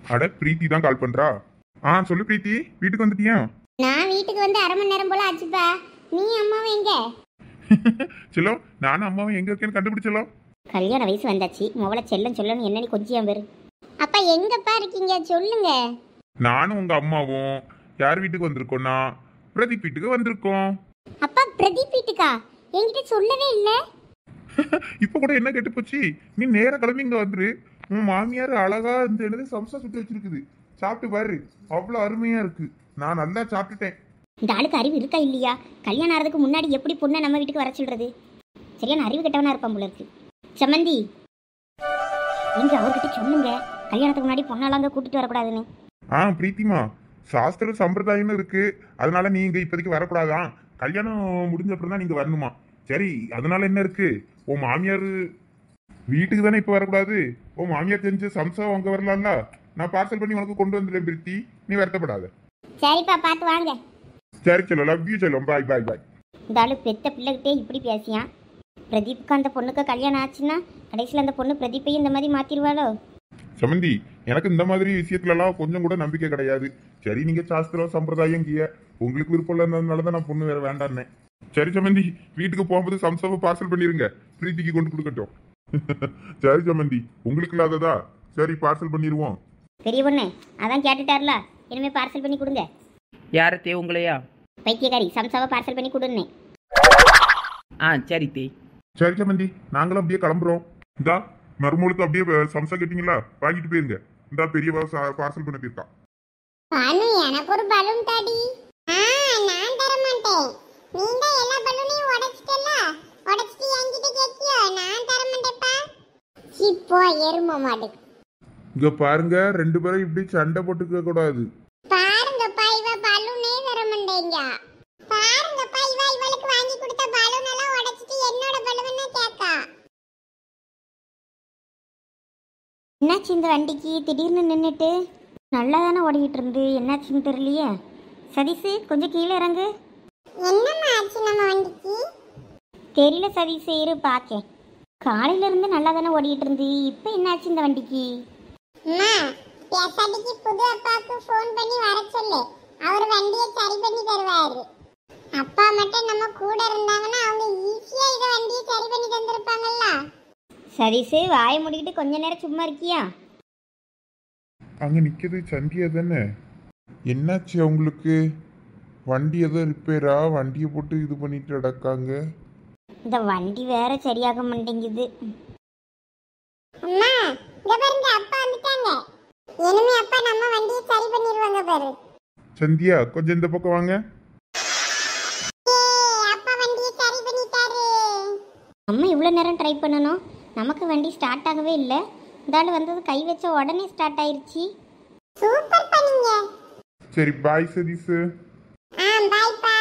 அட பிரீத்தி தான் கால் பண்றா ஆ சொல்லு பிரீத்தி வீட்டுக்கு வந்துட்டியா நான் வீட்டுக்கு வந்து அரை மணி நேரம் போல ஆச்சுப்பா நீ அம்மாவும் எங்க செல்லோ நானும் அம்மாவும் எங்க இருக்கேன்னு கண்டுபிடிச்சலோ கல்யாண வயசு வந்தாச்சு முதல்ல செல்லம் சொல்லணும் என்ன நீ கொஞ்சம் பேரு அப்பா எங்கப்பா இருக்கீங்க சொல்லுங்க நானும் உங்க அம்மாவும் யார் வீட்டுக்கு வந்திருக்கோம்னா பிரதீப் வீட்டுக்கு வந்திருக்கோம் அப்பா பிரதீப் வீட்டுக்கா என்கிட்ட சொல்லவே இல்லை இப்ப கூட என்ன கெட்டு போச்சு நீ நேரா கிளம்பி இங்க வந்துரு உன் மாமியார் அழகா இந்த என்னது சம்சா சுட்டு வச்சிருக்குது சாப்பிட்டு பாரு அவ்வளவு அருமையா இருக்கு நான் நல்லா சாப்பிட்டுட்டேன் இந்த ஆளுக்கு அறிவு இருக்கா இல்லையா கல்யாணம் ஆகிறதுக்கு முன்னாடி எப்படி பொண்ணை நம்ம வீட்டுக்கு வர சொல்றது சரியான அறிவு கெட்டவனா இருப்பான் போல இருக்கு சம்மந்தி எங்க அவர்கிட்ட சொல்லுங்க கல்யாணத்துக்கு முன்னாடி பொண்ணெல்லாம் அங்கே கூட்டிட்டு வரக்கூடாதுன்னு ஆ பிரீத்திமா சாஸ்திர சம்பிரதாயம்னு இருக்கு அதனால நீங்க இப்போதைக்கு வரக்கூடாதான் கல்யாணம் முடிஞ்ச அப்புறம் தான் நீங்க வரணுமா சரி அதனால என்ன இருக்கு உன் மாமியார் வீட்டுக்கு தானே இப்போ வரக்கூடாது உன் மாமியார் தெரிஞ்ச சம்சா அங்க வரலாம்ல நான் பார்சல் பண்ணி உனக்கு கொண்டு வந்துடுறேன் பிரீத்தி நீ வருத்தப்படாத சரிப்பா பார்த்து வாங்க சரி செல்லம் லவ் யூ செல்லம் பாய் பாய் பாய் இந்த ஆளு பெத்த பிள்ளைகிட்டே இப்படி பேசியான் பிரதீப்புக்கு அந்த பொண்ணுக்கு கல்யாணம் ஆச்சுன்னா கடைசியில் அந்த பொண்ணு பிரதீப்பையும் இந்த மாதிரி மாத்திருவாளோ சமந்தி எனக்கு இந்த மாதிரி விஷயத்துலலாம் கொஞ்சம் கூட நம்பிக்கை கிடையாது சரி நீங்க சாஸ்திரம் சம்பிரதாயம் கிய உங்களுக்கு விருப்பம் இல்லாததுனால தான் நான் பொண்ணு வேற வேண்டான்னே சரி சமந்தி வீட்டுக்கு போகும்போது சம்சாவை பார்சல் பண்ணிருங்க பிரீத்திக்கு கொண்டு கொடுக்கட்டும் சரி சமந்தி உங்களுக்கு இல்லாததா சரி பார்சல் பண்ணிடுவோம் பெரிய பொண்ணு அதான் கேட்டுட்டார்ல இனிமே பார்சல் பண்ணி கொடுங்க யார தே உங்களையா பைத்தியக்காரி சம்சாவை பார்சல் பண்ணி கொடுன்னு ஆ சரி தே சரி சமந்தி நாங்களும் அப்படியே கிளம்புறோம் இந்தா மறுமொழுக்கு அப்படியே அஹ், சம்சா கேட்டீங்களா வாங்கிட்டு போயிருங்க இந்தா பெரியவா பார்சல் பண்ண போயிருக்கா அனு எனக்கு ஒரு பலூன் தாடி ஆ நான் தர மாட்டேன் நீ தான் எல்லா பலூனையும் உடைச்சிட்டல உடைச்சிட்டு என்கிட்ட கேக்கியோ நான் தர மாட்டேப்பா இப்போ எரும மாடு இங்க பாருங்க ரெண்டு பேரும் இப்படி சண்டை போட்டுக்க கூடாது பாருங்கப்பா இவ பலூனே தர மாட்டேங்க பாருங்கப்பா இவ இவளுக்கு வாங்கி கொடுத்த பலூன் எல்லாம் உடைச்சிட்டு என்னோட பலூனை கேக்கா என்னாச்சு இந்த வண்டிக்கு திடீர்னு நின்றுட்டு நல்லா தானே ஓடிக்கிட்டு இருந்து என்னாச்சுன்னு தெரியலையே சதீஷு கொஞ்சம் கீழே இறங்கு என்னம்மா ஆச்சு நம்ம வண்டிக்கு தெரியல சதீஷ் இரு பார்க்கேன் காலையில இருந்து நல்லா தானே ஓடிக்கிட்டு இருந்து இப்போ என்னாச்சு இந்த வண்டிக்கு அம்மா எஸ்ஆர்டிக்கு புது அப்பாவுக்கு ஃபோன் பண்ணி வர சொல்லு அவர் வண்டியை சரி பண்ணி தருவாரு அப்பா மட்டும் நம்ம கூட இருந்தாங்கன்னா அவங்க ஈஸியா இத வண்டியை சரி பண்ணி தந்திருப்பாங்கல்ல சதீஷு வாயை மூடிக்கிட்டு கொஞ்ச நேரம் சும்மா இருக்கியா அங்க நிக்கிறது சந்தியா தானே என்னாச்சு அவங்களுக்கு வண்டி ஏதோ ரிப்பேரா வண்டியை போட்டு இது பண்ணிட்டு நடக்காங்க இந்த வண்டி வேற சரியாக மாட்டேங்குது அம்மா இங்க பாருங்க அப்பா வந்துட்டாங்க இனிமே அப்பா நம்ம வண்டியை சரி பண்ணிடுவாங்க பாரு சந்தியா கொஞ்சம் இந்த பக்கம் வாங்க ஏய், அப்பா வண்டியை சரி பண்ணிட்டாரு அம்மா இவ்வளோ நேரம் ட்ரை பண்ணணும் நமக்கு வண்டி ஸ்டார்ட் ஆகவே இல்லை இந்த ஆள் வந்தது கை வச்ச உடனே ஸ்டார்ட் ஆயிருச்சு சூப்பர் பண்ணீங்க சரி பாய் சதீஷ் ஆ பாய்ப்பா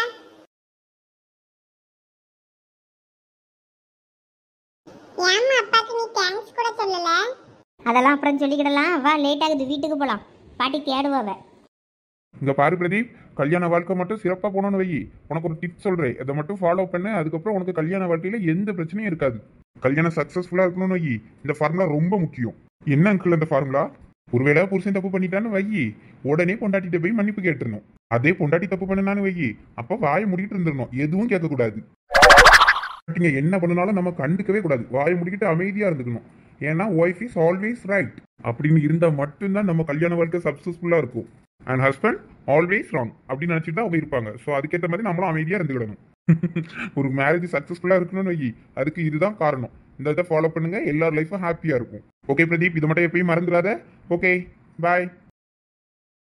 ஏம்மா அப்பாக்கு நீ தேங்க்ஸ் கூட சொல்லல அதெல்லாம் அப்புறம் சொல்லிக்கிடலாம் வா லேட் ஆகுது வீட்டுக்கு போகலாம் பாட்டி தேடுவாவ இங்க பாரு பிரதீப் கல்யாண வாழ்க்கை மட்டும் சிறப்பா போகணும்னு வை உனக்கு ஒரு டிப் சொல்றேன் இதை மட்டும் ஃபாலோ பண்ணு அதுக்கப்புறம் உனக்கு கல்யாண வாழ்க்கையில எந்த பிரச்சனையும் இருக்காது கல்யாணம் சக்சஸ்ஃபுல்லா இருக்கணும்னு வை இந்த ஃபார்முலா ரொம்ப முக்கியம் என்ன அங்கிள் அந்த ஃபார்முலா ஒருவேளை புருஷன் தப்பு பண்ணிட்டான்னு வை உடனே பொண்டாட்டிட்ட போய் மன்னிப்பு கேட்டுறணும் அதே பொண்டாட்டி தப்பு பண்ணனான்னு வை அப்ப வாயை முடிக்கிட்டு இருந்துடணும் எதுவும் கேட்கக்கூடாது நீங்க என்ன பண்ணனாலும் நம்ம கண்டுக்கவே கூடாது வாயை முடிக்கிட்டு அமைதியா இருந்துக்கணும் ஏன்னா ஒய்ஃப் இஸ் ஆல்வேஸ் ரைட் அப்படின்னு இருந்தா மட்டும்தான் நம்ம கல்யாண வாழ்க்கை சக்சஸ்ஃபுல்லா இருக்கும் அண்ட் ஹஸ்பண்ட் ஆல்வேஸ் ராங் அப்படின்னு நினைச்சிட்டு தான் அவங்க இருப்பாங்க ஸோ அதுக்கேற்ற மாதிரி நம்மளும் அமைதியா இருந்துக்கிடணும் ஒரு மேரேஜ் சக்சஸ்ஃபுல்லா இருக்கணும்னு வை அதுக்கு இதுதான் காரணம் இந்த இதை ஃபாலோ பண்ணுங்க எல்லார் லைஃபும் ஹாப்பியா இருக்கும் ஓகே பிரதீப் இதை மட்டும் எப்பயும் மறந்துடாத ஓகே பாய்